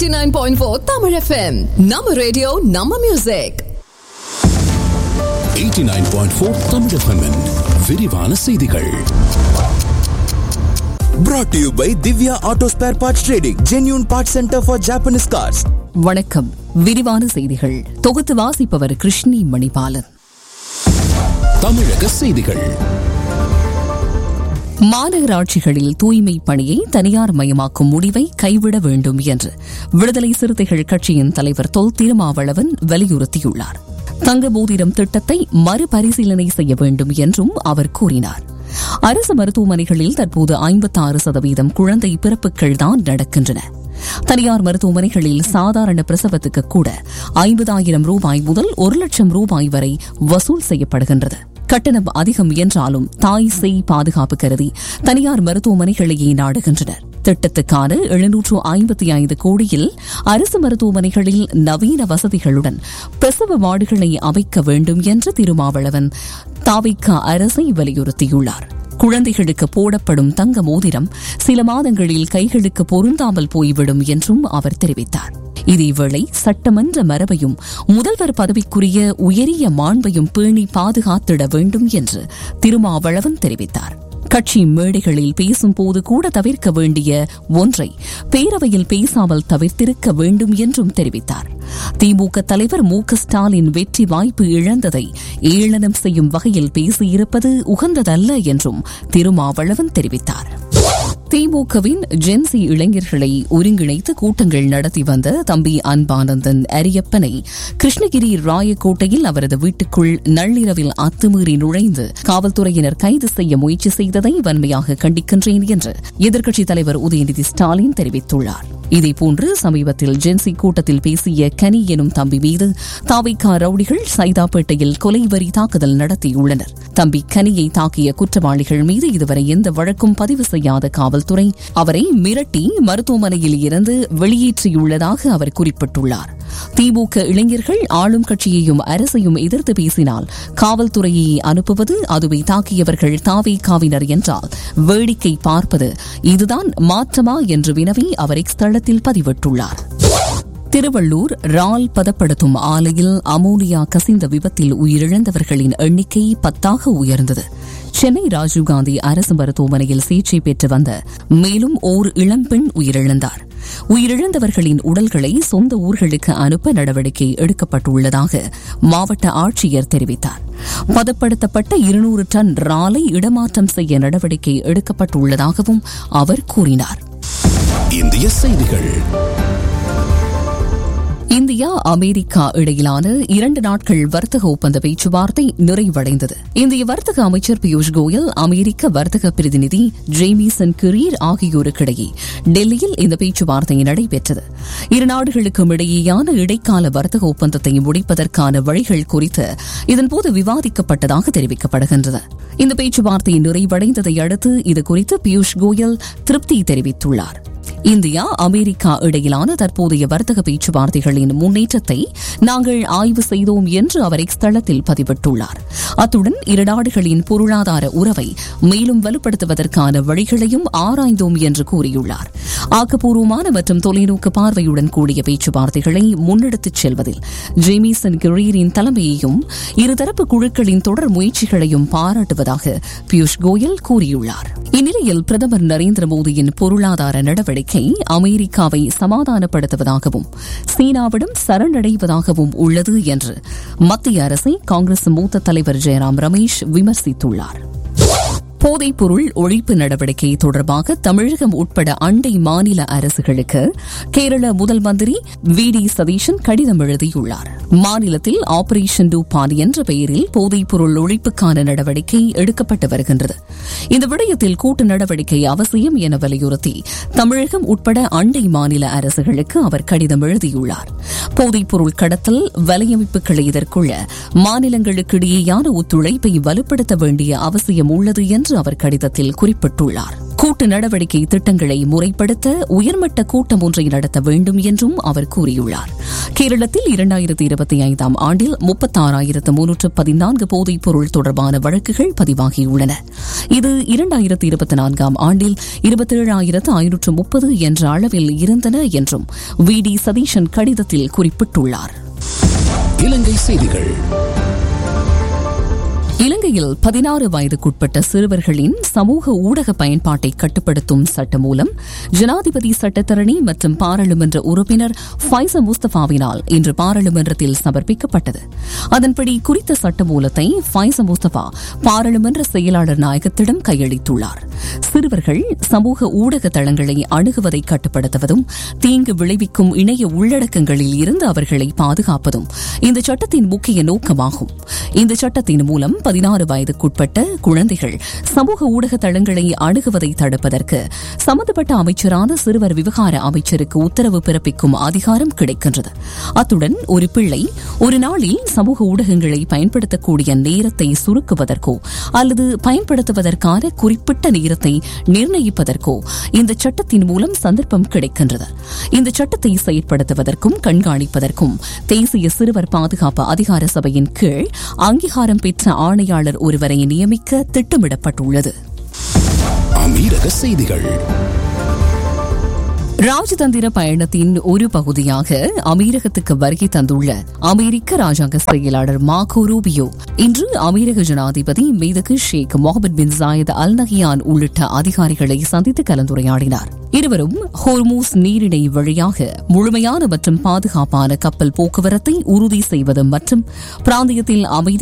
89.4 Tamil FM. நம்ம radio நம்ம music 89.4 Tamil FM -இன் விரிவான செய்திகள் Brought to you by Divya Auto Spare Parts Trading, genuine parts center for Japanese cars. வணக்கம் விரிவான செய்திகள் தொகுத்து வாசிப்பவர் கிருஷ்ணி மணிபாலன் தமிழக செய்திகள் மாநகராட்சிகளில் தூய்மை பணியை தனியார் மயமாக்கும் முடிவை கைவிட வேண்டும் என்று விடுதலை சிறுத்தைகள் கட்சியின் தலைவர் தொல் திருமாவளவன் வலியுறுத்தியுள்ளார் தங்க மோதிரம் திட்டத்தை மறுபரிசீலனை செய்ய வேண்டும் என்றும் அவர் கூறினார் அரசு மருத்துவமனைகளில் தற்போது ஐம்பத்தாறு சதவீதம் குழந்தை பிறப்புகள்தான் நடக்கின்றன தனியார் மருத்துவமனைகளில் சாதாரண பிரசவத்துக்கு கூட ஐம்பதாயிரம் ரூபாய் முதல் ஒரு லட்சம் ரூபாய் வரை வசூல் செய்யப்படுகின்றது கட்டணம் அதிகம் என்றாலும் தாய் சேய் பாதுகாப்பு கருதி தனியார் மருத்துவமனைகளையே நாடுகின்றனர் திட்டத்துக்கான எழுநூற்று ஐம்பத்தி ஐந்து கோடியில் அரசு மருத்துவமனைகளில் நவீன வசதிகளுடன் பிரசவ வார்டுகளை அமைக்க வேண்டும் என்று திருமாவளவன் தாவிக்க அரசை வலியுறுத்தியுள்ளார் குழந்தைகளுக்கு போடப்படும் தங்க மோதிரம் சில மாதங்களில் கைகளுக்கு பொருந்தாமல் போய்விடும் என்றும் அவர் தெரிவித்தார் இதேவேளை சட்டமன்ற மரபையும் முதல்வர் பதவிக்குரிய உயரிய மாண்பையும் பேணி பாதுகாத்திட வேண்டும் என்று திருமாவளவன் தெரிவித்தார் கட்சி மேடைகளில் பேசும்போது கூட தவிர்க்க வேண்டிய ஒன்றை பேரவையில் பேசாமல் தவிர்த்திருக்க வேண்டும் என்றும் தெரிவித்தார் திமுக தலைவர் மு க ஸ்டாலின் வெற்றி வாய்ப்பு இழந்ததை ஏளனம் செய்யும் வகையில் பேசியிருப்பது உகந்ததல்ல என்றும் திருமாவளவன் தெரிவித்தார் திமுகவின் ஜென்சி இளைஞர்களை ஒருங்கிணைத்து கூட்டங்கள் நடத்தி வந்த தம்பி அன்பானந்தன் அரியப்பனை கிருஷ்ணகிரி ராயக்கோட்டையில் அவரது வீட்டுக்குள் நள்ளிரவில் அத்துமீறி நுழைந்து காவல்துறையினர் கைது செய்ய முயற்சி செய்ததை வன்மையாக கண்டிக்கின்றேன் என்று எதிர்க்கட்சித் தலைவர் உதயநிதி ஸ்டாலின் தெரிவித்துள்ளார் இதேபோன்று சமீபத்தில் ஜென்சி கூட்டத்தில் பேசிய கனி எனும் தம்பி மீது தாவிகா ரவுடிகள் சைதாப்பேட்டையில் கொலைவரி தாக்குதல் நடத்தியுள்ளனர் தம்பி கனியை தாக்கிய குற்றவாளிகள் மீது இதுவரை எந்த வழக்கும் பதிவு செய்யாத காவல்துறை அவரை மிரட்டி மருத்துவமனையில் இருந்து வெளியேற்றியுள்ளதாக அவர் குறிப்பிட்டுள்ளார் திமுக இளைஞர்கள் ஆளும் கட்சியையும் அரசையும் எதிர்த்து பேசினால் காவல்துறையை அனுப்புவது அதுவை தாக்கியவர்கள் தாவேகாவினர் என்றால் வேடிக்கை பார்ப்பது இதுதான் மாற்றமா என்று வினவி அவர் எக்ஸ்தளத்தில் பதிவிட்டுள்ளார் திருவள்ளூர் ரால் பதப்படுத்தும் ஆலையில் அமோனியா கசிந்த விபத்தில் உயிரிழந்தவர்களின் எண்ணிக்கை பத்தாக உயர்ந்தது சென்னை ராஜீவ்காந்தி அரசு மருத்துவமனையில் சிகிச்சை பெற்று வந்த மேலும் ஓர் இளம்பெண் உயிரிழந்தார் உயிரிழந்தவர்களின் உடல்களை சொந்த ஊர்களுக்கு அனுப்ப நடவடிக்கை எடுக்கப்பட்டுள்ளதாக மாவட்ட ஆட்சியர் தெரிவித்தார் பதப்படுத்தப்பட்ட இருநூறு டன் ராலை இடமாற்றம் செய்ய நடவடிக்கை எடுக்கப்பட்டுள்ளதாகவும் அவர் கூறினார் இந்திய செய்திகள் இந்தியா அமெரிக்கா இடையிலான இரண்டு நாட்கள் வர்த்தக ஒப்பந்த பேச்சுவார்த்தை நிறைவடைந்தது இந்திய வர்த்தக அமைச்சர் பியூஷ் கோயல் அமெரிக்க வர்த்தக பிரதிநிதி ஜேமிசன் கிரீர் ஆகியோருக்கிடையே டெல்லியில் இந்த பேச்சுவார்த்தை நடைபெற்றது இரு நாடுகளுக்கும் இடையேயான இடைக்கால வர்த்தக ஒப்பந்தத்தை முடிப்பதற்கான வழிகள் குறித்து இதன்போது விவாதிக்கப்பட்டதாக தெரிவிக்கப்படுகின்றது இந்த பேச்சுவார்த்தை நிறைவடைந்ததை அடுத்து இதுகுறித்து பியூஷ் கோயல் திருப்தி தெரிவித்துள்ளார் இந்தியா அமெரிக்கா இடையிலான தற்போதைய வர்த்தக பேச்சுவார்த்தைகளின் முன்னேற்றத்தை நாங்கள் ஆய்வு செய்தோம் என்று அவர் இஸ்தளத்தில் பதிவிட்டுள்ளார் அத்துடன் இரு நாடுகளின் பொருளாதார உறவை மேலும் வலுப்படுத்துவதற்கான வழிகளையும் ஆராய்ந்தோம் என்று கூறியுள்ளார் ஆக்கப்பூர்வமான மற்றும் தொலைநோக்கு பார்வையுடன் கூடிய பேச்சுவார்த்தைகளை முன்னெடுத்துச் செல்வதில் ஜேமிசன் கிரீரின் தலைமையையும் இருதரப்பு குழுக்களின் தொடர் முயற்சிகளையும் பாராட்டுவதாக பியூஷ் கோயல் கூறியுள்ளார் இந்நிலையில் பிரதமர் நரேந்திர மோடியின் பொருளாதார நடவடிக்கை அமெரிக்காவை சமாதானப்படுத்துவதாகவும் சீனாவிடம் சரணடைவதாகவும் உள்ளது என்று மத்திய அரசை காங்கிரஸ் மூத்த தலைவர் ஜெயராம் ரமேஷ் விமர்சித்துள்ளார் போதைப்பொருள் ஒழிப்பு நடவடிக்கை தொடர்பாக தமிழகம் உட்பட அண்டை மாநில அரசுகளுக்கு கேரள முதல் மந்திரி வி டி சதீஷன் கடிதம் எழுதியுள்ளார் மாநிலத்தில் ஆபரேஷன் டூபான் என்ற பெயரில் போதைப்பொருள் ஒழிப்புக்கான நடவடிக்கை எடுக்கப்பட்டு வருகின்றது இந்த விடயத்தில் கூட்டு நடவடிக்கை அவசியம் என வலியுறுத்தி தமிழகம் உட்பட அண்டை மாநில அரசுகளுக்கு அவர் கடிதம் எழுதியுள்ளார் போதைப்பொருள் கடத்தல் வலையமைப்புகளை எதிர்கொள்ள மாநிலங்களுக்கிடையேயான ஒத்துழைப்பை வலுப்படுத்த வேண்டிய அவசியம் உள்ளது என்று அவர் கடிதத்தில் குறிப்பிட்டுள்ளார் கூட்டு நடவடிக்கை திட்டங்களை முறைப்படுத்த உயர்மட்ட கூட்டம் ஒன்றை நடத்த வேண்டும் என்றும் அவர் கூறியுள்ளார் கேரளத்தில் இரண்டாயிரத்தி இருபத்தி ஐந்தாம் ஆண்டில் முப்பத்தாறாயிரத்து முன்னூற்று பதினான்கு போதைப் பொருள் தொடர்பான வழக்குகள் பதிவாகியுள்ளன இது இரண்டாயிரத்தி இருபத்தி நான்காம் ஆண்டில் இருபத்தேழாயிரத்து ஐநூற்று முப்பது என்ற அளவில் இருந்தன என்றும் வி டி சதீஷன் கடிதத்தில் குறிப்பிட்டுள்ளார் இலங்கை செய்திகள் இலங்கையில் பதினாறு வயதுக்குட்பட்ட சிறுவர்களின் சமூக ஊடக பயன்பாட்டை கட்டுப்படுத்தும் சட்ட மூலம் ஜனாதிபதி சட்டத்தரணி மற்றும் பாராளுமன்ற உறுப்பினர் ஃபைச முஸ்தபாவினால் இன்று பாராளுமன்றத்தில் சமர்ப்பிக்கப்பட்டது அதன்படி குறித்த சட்ட மூலத்தை ஃபைச முஸ்தபா பாராளுமன்ற செயலாளர் நாயகத்திடம் கையளித்துள்ளார் சிறுவர்கள் சமூக ஊடக தளங்களை அணுகுவதை கட்டுப்படுத்துவதும் தீங்கு விளைவிக்கும் இணைய உள்ளடக்கங்களில் இருந்து அவர்களை பாதுகாப்பதும் இந்த சட்டத்தின் முக்கிய நோக்கமாகும் இந்த சட்டத்தின் மூலம் பதினாறு வயதுக்குட்பட்ட குழந்தைகள் சமூக ஊடக தளங்களை அணுகுவதை தடுப்பதற்கு சம்பந்தப்பட்ட அமைச்சரான சிறுவர் விவகார அமைச்சருக்கு உத்தரவு பிறப்பிக்கும் அதிகாரம் கிடைக்கின்றது அத்துடன் ஒரு பிள்ளை ஒரு நாளில் சமூக ஊடகங்களை பயன்படுத்தக்கூடிய நேரத்தை சுருக்குவதற்கோ அல்லது பயன்படுத்துவதற்கான குறிப்பிட்ட நேரத்தை நிர்ணயிப்பதற்கோ இந்த சட்டத்தின் மூலம் சந்தர்ப்பம் கிடைக்கின்றது இந்த சட்டத்தை செயற்படுத்துவதற்கும் கண்காணிப்பதற்கும் தேசிய சிறுவர் பாதுகாப்பு அதிகார சபையின் கீழ் அங்கீகாரம் பெற்ற ஆணையாளர் ஒருவரை நியமிக்க திட்டமிடப்பட்டுள்ளது அமீரக செய்திகள் ராஜதந்திர பயணத்தின் ஒரு பகுதியாக அமீரகத்துக்கு வருகை தந்துள்ள அமெரிக்க ராஜாங்க செயலாளர் மார்கோ ரூபியோ இன்று அமீரக ஜனாதிபதி மீதகு Sheikh Mohamed bin Zayed Al Nahyan உள்ளிட்ட அதிகாரிகளை சந்தித்து கலந்துரையாடினார் இருவரும் ஹோர்மூஸ் நீரிணை வழியாக முழுமையான மற்றும் பாதுகாப்பான கப்பல் போக்குவரத்தை உறுதி செய்வது மற்றும் பிராந்தியத்தில் அமைதி